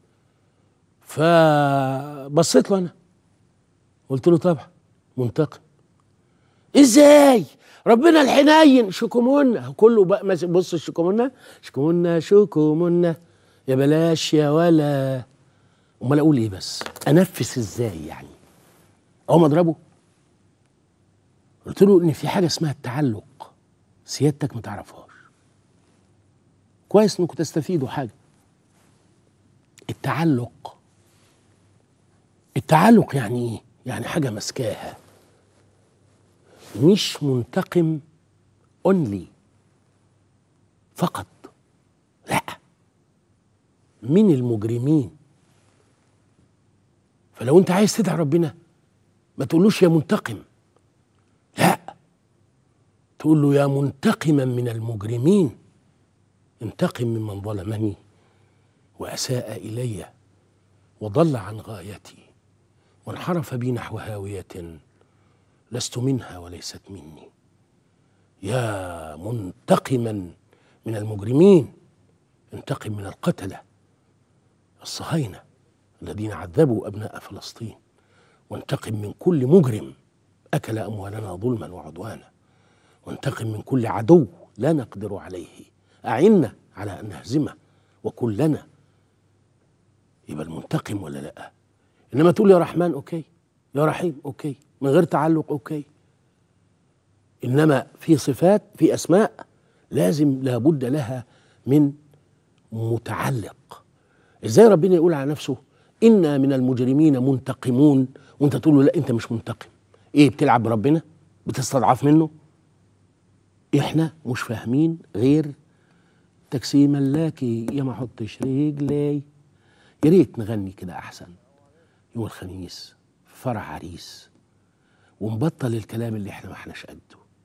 فبصيت له انا قلت له طبعا منتقم ازاي ربنا الحنين شكومنا كله بقى ماسك- بص الشكومنا شكومنا شكومنا يا بلاش يا ولا امال اقول ايه بس انفس ازاي يعني اقوم اضربه قلت له ان في حاجه اسمها التعلق سيادتك ما تعرفهاش كويس انكم تستفيدوا حاجه التعلق التعلق يعني ايه يعني حاجه ماسكاها مش منتقم اونلي فقط لا من المجرمين فلو انت عايز تدعي ربنا ما تقولوش يا منتقم لا تقول له يا منتقما من المجرمين انتقم ممن ظلمني واساء الي وضل عن غايتي وانحرف بي نحو هاويه لست منها وليست مني يا منتقما من المجرمين انتقم من القتله الصهاينه الذين عذبوا ابناء فلسطين وانتقم من كل مجرم اكل اموالنا ظلما وعدوانا وانتقم من كل عدو لا نقدر عليه اعنا على ان نهزمه وكلنا يبقى المنتقم ولا لا انما تقول يا رحمن اوكي يا رحيم اوكي من غير تعلق اوكي انما في صفات في اسماء لازم لابد لها من متعلق ازاي ربنا يقول على نفسه انا من المجرمين منتقمون وانت تقول له لا انت مش منتقم ايه بتلعب بربنا بتستضعف منه احنا مش فاهمين غير تكسي ملاكي يا ما احطش رجلي يا ريت نغني كده احسن يوم الخميس في فرح عريس ونبطل الكلام اللي احنا ما احناش قده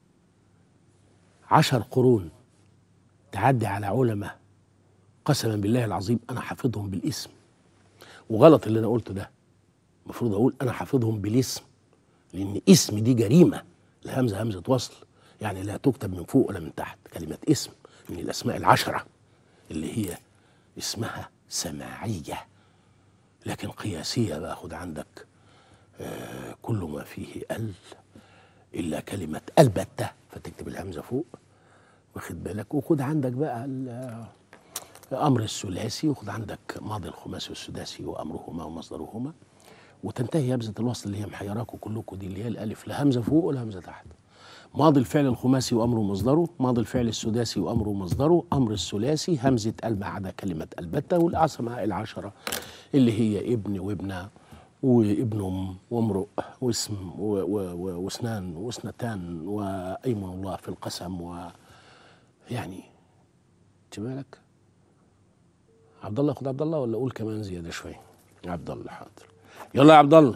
عشر قرون تعدي على علماء قسما بالله العظيم انا حافظهم بالاسم وغلط اللي انا قلته ده المفروض اقول انا حافظهم بالاسم لان اسم دي جريمه الهمزه همزه وصل يعني لا تكتب من فوق ولا من تحت كلمه اسم من الاسماء العشره اللي هي اسمها سماعيه لكن قياسيه بقى خد عندك آه كل ما فيه ال الا كلمه البته فتكتب الهمزه فوق واخد بالك وخد عندك بقى ال- امر الثلاثي وخد عندك ماضي الخماسي والسداسي وامرهما ومصدرهما وتنتهي همزه الوصل اللي هي محيراكم كلكم دي اللي هي الالف لا همزه فوق ولا همزه تحت ماضي الفعل الخماسي وامره مصدره ماضي الفعل السداسي وامره مصدره امر الثلاثي همزه ال ما عدا كلمه البته والاسماء العشره اللي هي ابن وابنه وابن ام وامرؤ واسم و- و- و- واسنان واثنتان وايمن الله في القسم و يعني خدت بالك عبد الله خد عبد الله ولا اقول كمان زياده شويه عبد الله حاضر يلا يا عبد الله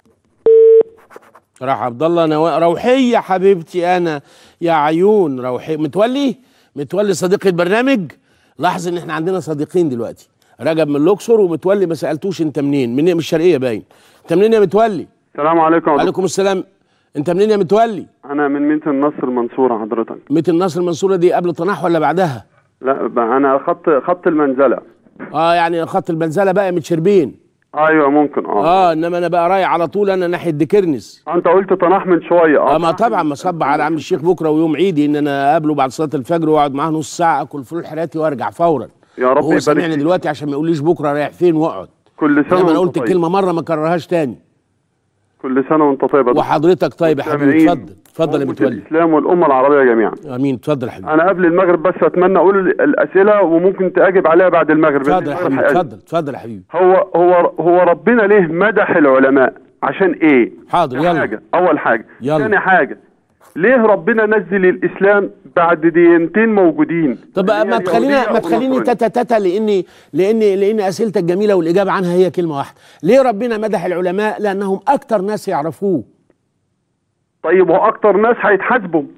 راح عبد الله نوا... روحيه حبيبتي انا يا عيون روحيه متولي متولي صديق البرنامج لاحظ ان احنا عندنا صديقين دلوقتي رجب من الاقصر ومتولي ما سالتوش انت منين من من الشرقيه باين انت منين يا متولي السلام عليكم يا دكتور. عليكم السلام انت منين يا متولي انا من مدينه النصر المنصوره حضرتك ميت النصر المنصوره دي قبل طناح ولا بعدها لا ب- انا خط خط المنزله اه يعني خط البنزله بقى متشربين ايوه ممكن اه, اه انما انا بقى رايح على طول انا ناحيه ديكرنس انت قلت طناح من شويه اه اه ما طبعا ما صب على عم الشيخ بكره ويوم عيدي ان انا اقابله بعد صلاه الفجر واقعد معاه نص ساعه اكل فول حراتي وارجع فورا يا رب هو يبارك سامعني فيك. دلوقتي عشان ما يقوليش بكره رايح فين واقعد كل سنه انما انا وانت قلت طيب. الكلمه مره ما كررهاش تاني كل سنه وانت طيب يا دكتور. وحضرتك طيب يا حبيبي والسامعين. اتفضل اتفضل يا أمة متولي الاسلام والامه العربيه جميعا امين اتفضل يا حبيبي انا قبل المغرب بس اتمنى اقول ال- الاسئله وممكن تجب عليها بعد المغرب اتفضل يا لأن حبيبي المغرب اتفضل اتفضل يا حبيبي هو هو هو ربنا ليه مدح العلماء عشان ايه حاضر دي يلا حاجه اول حاجه يلا. ثاني حاجه ليه ربنا نزل الاسلام بعد دينتين موجودين طب اللي هي ما تخلينا اليهودية ما تخليني والنصرانية. تاتا تاتا لاني لاني لان اسئلتك جميله والاجابه عنها هي كلمه واحده ليه ربنا مدح العلماء لانهم اكتر ناس يعرفوه طيب واكتر ناس هيتحاسبوا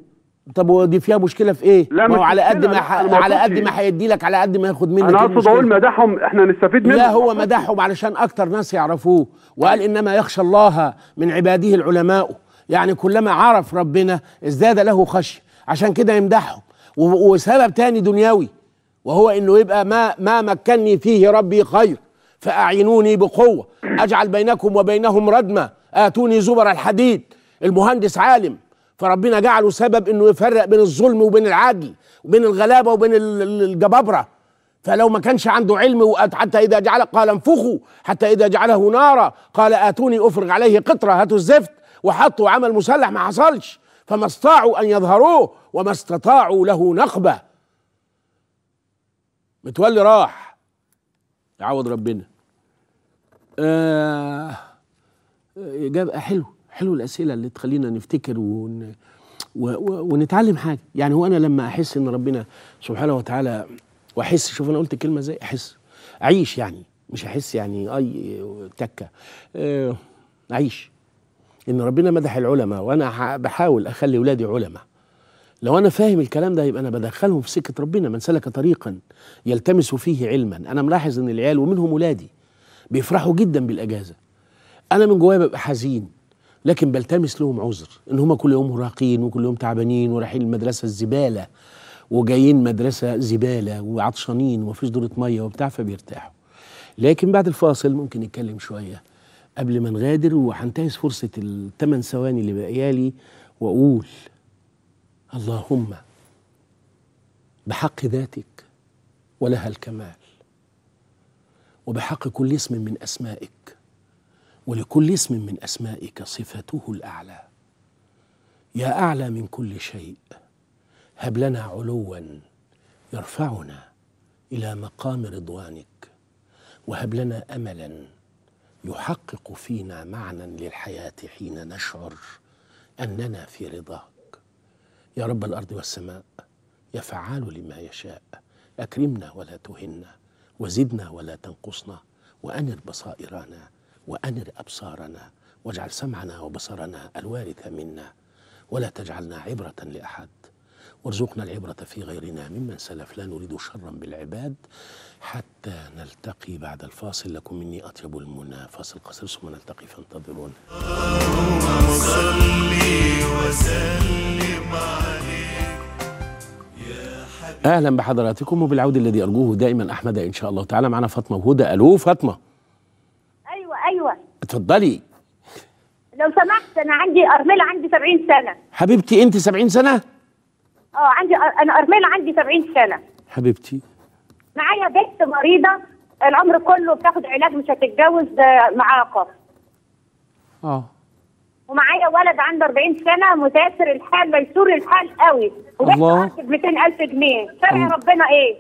طب ودي فيها مشكله في ايه لا، ما هو مش على قد مشكلة، ما لا، ح... أنا ما على قد أقصدش. ما هيدي لك على قد ما ياخد منك انا إيه اقصد المشكلة؟ اقول مدحهم احنا نستفيد منه لا هو مدحهم علشان اكتر ناس يعرفوه وقال انما يخشى الله من عباده العلماء يعني كلما عرف ربنا ازداد له خشيه عشان كده يمدحهم و- وسبب تاني دنيوي وهو انه يبقى ما ما مكنني فيه ربي خير فاعينوني بقوه اجعل بينكم وبينهم ردما اتوني زبر الحديد المهندس عالم فربنا جعله سبب انه يفرق بين الظلم وبين العدل وبين الغلابه وبين ال- ال- الجبابره فلو ما كانش عنده علم وقت حتى اذا جعل قال انفخوا حتى اذا جعله نارا قال اتوني افرغ عليه قطره هاتوا الزفت وحطوا عمل مسلح ما حصلش فما استطاعوا ان يظهروه وما استطاعوا له نقبه متولي راح يعوض ربنا آه إجابة حلو حلو الأسئلة اللي تخلينا نفتكر ون و و ونتعلم حاجة يعني هو أنا لما أحس إن ربنا سبحانه وتعالى وأحس شوف أنا قلت كلمة زي أحس أعيش يعني مش أحس يعني أي تكة آه أعيش إن ربنا مدح العلماء وأنا ح- بحاول أخلي ولادي علماء لو انا فاهم الكلام ده يبقى انا بدخلهم في سكه ربنا من سلك طريقا يلتمس فيه علما انا ملاحظ ان العيال ومنهم ولادي بيفرحوا جدا بالاجازه انا من جوايا ببقى حزين لكن بلتمس لهم عذر ان هم كل يوم مراهقين وكل يوم تعبانين ورايحين المدرسه الزباله وجايين مدرسه زباله وعطشانين ومفيش دوره ميه وبتاع فبيرتاحوا لكن بعد الفاصل ممكن نتكلم شويه قبل ما نغادر وهنتهز فرصه الثمان ثواني اللي باقيالي واقول اللهم بحق ذاتك ولها الكمال وبحق كل اسم من اسمائك ولكل اسم من اسمائك صفته الاعلى يا اعلى من كل شيء هب لنا علوا يرفعنا الى مقام رضوانك وهب لنا املا يحقق فينا معنى للحياه حين نشعر اننا في رضاك يا رب الارض والسماء يا فعال لما يشاء اكرمنا ولا تهنا وزدنا ولا تنقصنا وانر بصائرنا وانر ابصارنا واجعل سمعنا وبصرنا الوارث منا ولا تجعلنا عبره لاحد وارزقنا العبره في غيرنا ممن سلف لا نريد شرا بالعباد حتى نلتقي بعد الفاصل لكم مني اطيب المنى فاصل قصير ثم نلتقي فانتظرونا اهلا بحضراتكم وبالعود الذي ارجوه دائما احمد ان شاء الله تعالى معنا فاطمه وهدى الو فاطمه ايوه ايوه اتفضلي لو سمحت انا عندي ارمله عندي 70 سنه حبيبتي انت 70 سنه اه عندي انا ارمله عندي 70 سنه حبيبتي معايا بنت مريضه العمر كله بتاخد علاج مش هتتجوز ده معاقه اه ومعايا ولد عنده 40 سنه متاثر الحال ميسور الحال قوي وبنت الله. ارض ب 200000 جنيه شرع الله. ربنا ايه؟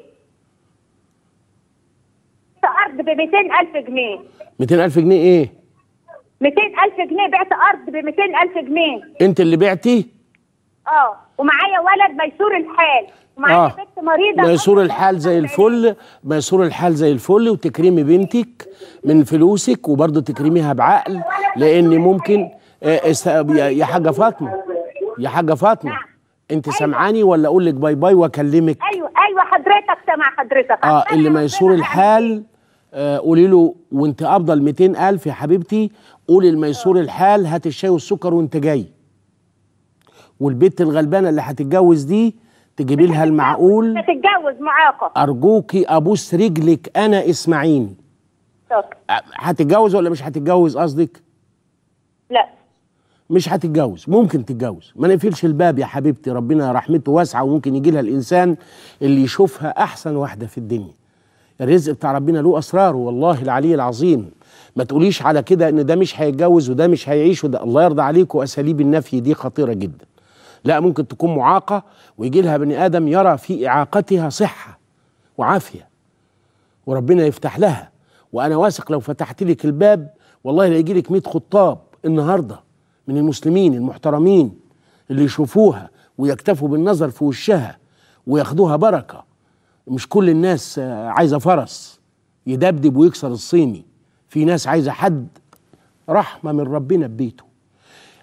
بنت ارض ب 200000 جنيه 200000 جنيه ايه 200000 جنيه بعت ارض ب 200000 جنيه انت اللي بعتي اه ومعايا ولد ميسور الحال ومعايا اه بنت مريضه ميسور الحال زي الفل ميسور الحال زي الفل وتكرمي بنتك من فلوسك وبرضه تكرميها بعقل لان ممكن آه، است- يا يا حاجه فاطمه يا حاجه فاطمه انت سامعاني ولا اقول لك باي باي واكلمك ايوه ايوه حضرتك سامع حضرتك اه أنا اللي ربنا ميسور الحال آه قولي له وانت افضل 200000 يا حبيبتي قولي الميسور الحال هات الشاي والسكر وانت جاي والبت الغلبانه اللي هتتجوز دي تجيبي لها المعقول هتتجوز معاقه ارجوكي ابوس رجلك انا اسمعيني طب. أ- هتتجوز ولا مش هتتجوز قصدك لا مش هتتجوز ممكن تتجوز ما نقفلش الباب يا حبيبتي ربنا رحمته واسعه وممكن يجي لها الانسان اللي يشوفها احسن واحده في الدنيا الرزق بتاع ربنا له اسراره والله العلي العظيم ما تقوليش على كده ان ده مش هيتجوز وده مش هيعيش وده الله يرضى عليك واساليب النفي دي خطيره جدا لا ممكن تكون معاقه ويجي لها بني ادم يرى في اعاقتها صحه وعافيه وربنا يفتح لها وانا واثق لو فتحت لك الباب والله لا يجي لك 100 خطاب النهارده من المسلمين المحترمين اللي يشوفوها ويكتفوا بالنظر في وشها وياخدوها بركه مش كل الناس آه، عايزه فرس يدبدب ويكسر الصيني في ناس عايزه حد رحمه من ربنا ببيته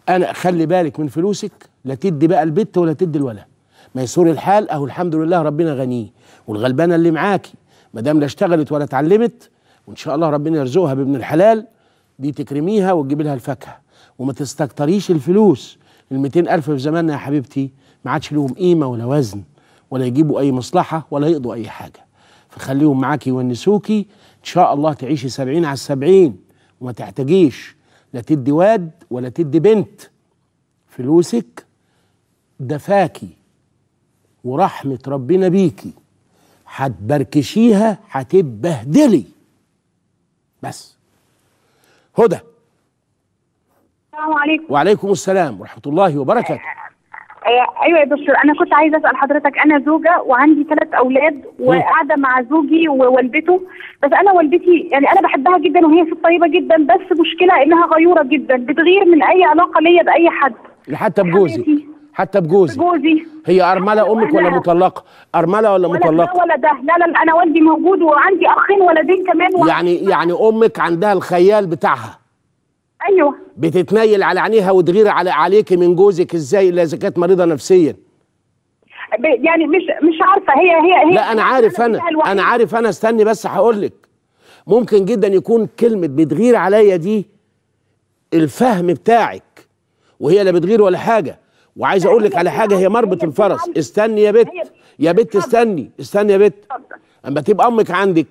انا خلي بالك من فلوسك لا تدي بقى البت ولا تدي الولا ميسور الحال اهو الحمد لله ربنا غنيه والغلبانه اللي معاكي ما دام لا اشتغلت ولا اتعلمت وان شاء الله ربنا يرزقها بابن الحلال دي تكرميها وتجيب لها الفاكهه وما تستكتريش الفلوس ال 200 الف في زماننا يا حبيبتي ما عادش لهم قيمه ولا وزن ولا يجيبوا اي مصلحه ولا يقضوا اي حاجه فخليهم معاكي يونسوكي ان شاء الله تعيشي سبعين على السبعين وما تحتاجيش لا تدي واد ولا تدي بنت فلوسك دفاكي ورحمة ربنا بيكي هتبركشيها هتتبهدلي بس هدى السلام عليكم وعليكم السلام ورحمة الله وبركاته آه، ايوه يا دكتور انا كنت عايزه اسال حضرتك انا زوجه وعندي ثلاث اولاد وقاعده مع زوجي ووالدته بس انا والدتي يعني انا بحبها جدا وهي ست طيبه جدا بس مشكله انها غيوره جدا بتغير من اي علاقه ليا باي حد حتى بجوزي حبيبتي. حتى بجوزي جوزي هي أرملة أمك ولا وأنا- مطلقة أرملة ولا ولا ده مطلقة ولا ده لا لا لا، انا والدي موجود وعندي اخين ولدين كمان و... يعني يعني أمك عندها الخيال بتاعها ايوه بتتنيل على عينيها وتغير على عليك من جوزك ازاي الا اذا كانت مريضه نفسيا ب- يعني مش مش عارفه هي هي هي لا انا عارف انا فيها الوحيد. انا عارف انا استني بس هقول لك ممكن جدا يكون كلمه بتغير عليا دي الفهم بتاعك وهي لا بتغير ولا حاجه وعايز اقول لك على حاجه هي مربط الفرس استني يا بت يا بت استني استني يا بت اما تبقى امك عندك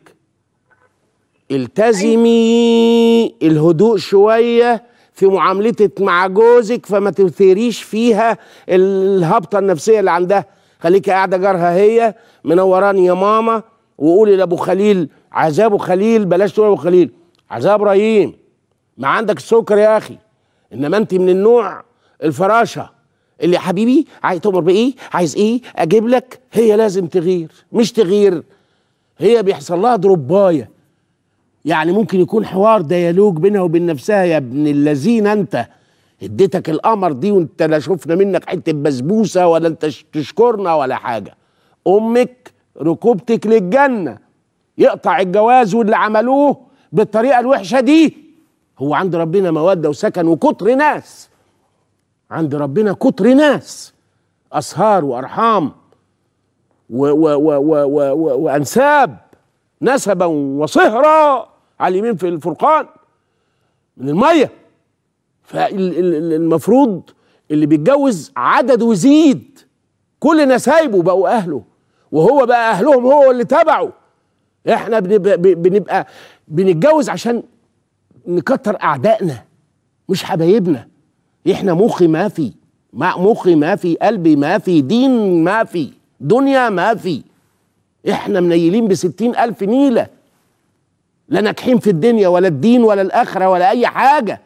التزمي الهدوء شويه في معاملتك مع جوزك فما تثيريش فيها الهبطه النفسيه اللي عندها خليكي قاعده جارها هي منوراني يا ماما وقولي لابو خليل عذابه خليل بلاش تقول ابو خليل عذاب ابراهيم ما عندك السكر يا اخي انما انت من النوع الفراشه اللي يا حبيبي عايز تؤمر بايه عايز ايه اجيب لك هي لازم تغير مش تغير هي بيحصل لها ضربايه يعني ممكن يكون حوار ديالوج بينها وبين نفسها يا ابن اللذين انت اديتك القمر دي وانت لا شفنا منك حته بسبوسه ولا انت ش- تشكرنا ولا حاجه امك ركوبتك للجنه يقطع الجواز واللي عملوه بالطريقه الوحشه دي هو عند ربنا موده وسكن وكتر ناس عند ربنا كتر ناس اسهار وارحام و و و و و و وانساب نسبا وصهرا على اليمين في الفرقان من الميه فالمفروض اللي بيتجوز عدده يزيد كل نسايبه بقوا اهله وهو بقى اهلهم هو اللي تبعه احنا بنبقى, بنبقى بنتجوز عشان نكتر اعدائنا مش حبايبنا احنا مخي ما في ما- مخي ما في قلبي ما في دين ما في دنيا ما في احنا منيلين بستين الف نيلة لا ناجحين في الدنيا ولا الدين ولا الاخرة ولا اي حاجة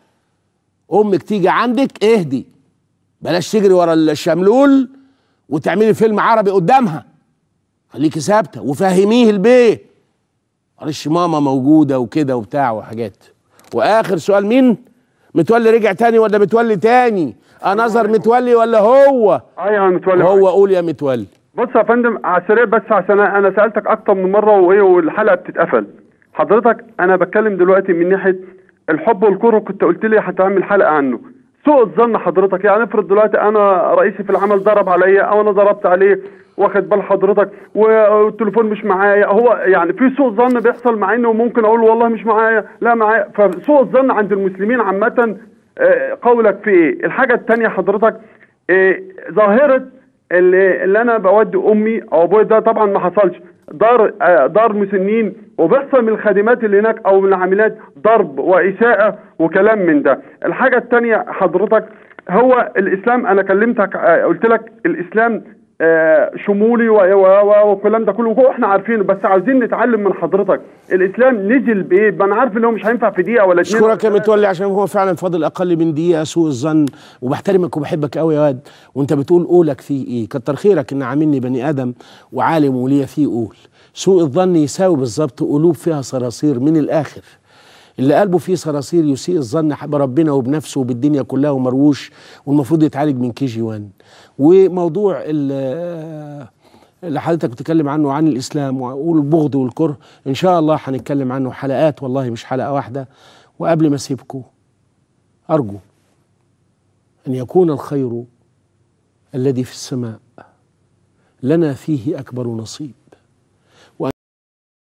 امك تيجي عندك اهدي بلاش تجري ورا الشملول وتعملي فيلم عربي قدامها خليكي ثابتة وفهميه البيت معلش ماما موجودة وكده وبتاع وحاجات واخر سؤال مين متولي رجع تاني ولا متولي تاني انظر متولي ولا هو ايوه متولي هو قول يا متولي بص يا فندم على السريع بس عشان انا سالتك اكتر من مره وايه والحلقه بتتقفل حضرتك انا بتكلم دلوقتي من ناحيه الحب والكره كنت قلت لي هتعمل حلقه عنه سوء الظن حضرتك يعني افرض دلوقتي انا رئيسي في العمل ضرب عليا او انا ضربت عليه واخد بال حضرتك والتليفون مش معايا هو يعني في سوء ظن بيحصل مع انه ممكن اقول والله مش معايا لا معايا فسوء الظن عند المسلمين عامه آه، قولك في ايه الحاجه الثانيه حضرتك آه، ظاهره اللي, اللي انا بودي امي او ابويا ده طبعا ما حصلش دار آه، دار مسنين وبيحصل من الخادمات اللي هناك او من العاملات ضرب واساءه وكلام من ده الحاجه الثانيه حضرتك هو الاسلام انا كلمتك آه، قلت لك الاسلام آه، شمولي و- و- و- والكلام ده كله وهو احنا عارفينه بس عاوزين نتعلم من حضرتك الاسلام نزل بايه ما انا عارف ان هو مش هينفع في دقيقه ولا اتنين اشكرك يا ولا متولي عشان هو فعلا فاضل اقل من دقيقه سوء الظن وبحترمك وبحبك قوي يا واد وانت بتقول قولك فيه ايه كتر خيرك ان عاملني بني ادم وعالم وليا فيه قول سوء الظن يساوي بالظبط قلوب فيها صراصير من الاخر اللي قلبه فيه صراصير يسيء الظن بربنا وبنفسه وبالدنيا كلها ومروش والمفروض يتعالج من كي جي 1 وموضوع ال- اللي حضرتك بتتكلم عنه عن الاسلام والبغض والكره ان شاء الله هنتكلم عنه حلقات والله مش حلقه واحده وقبل ما اسيبكم ارجو ان يكون الخير الذي في السماء لنا فيه اكبر نصيب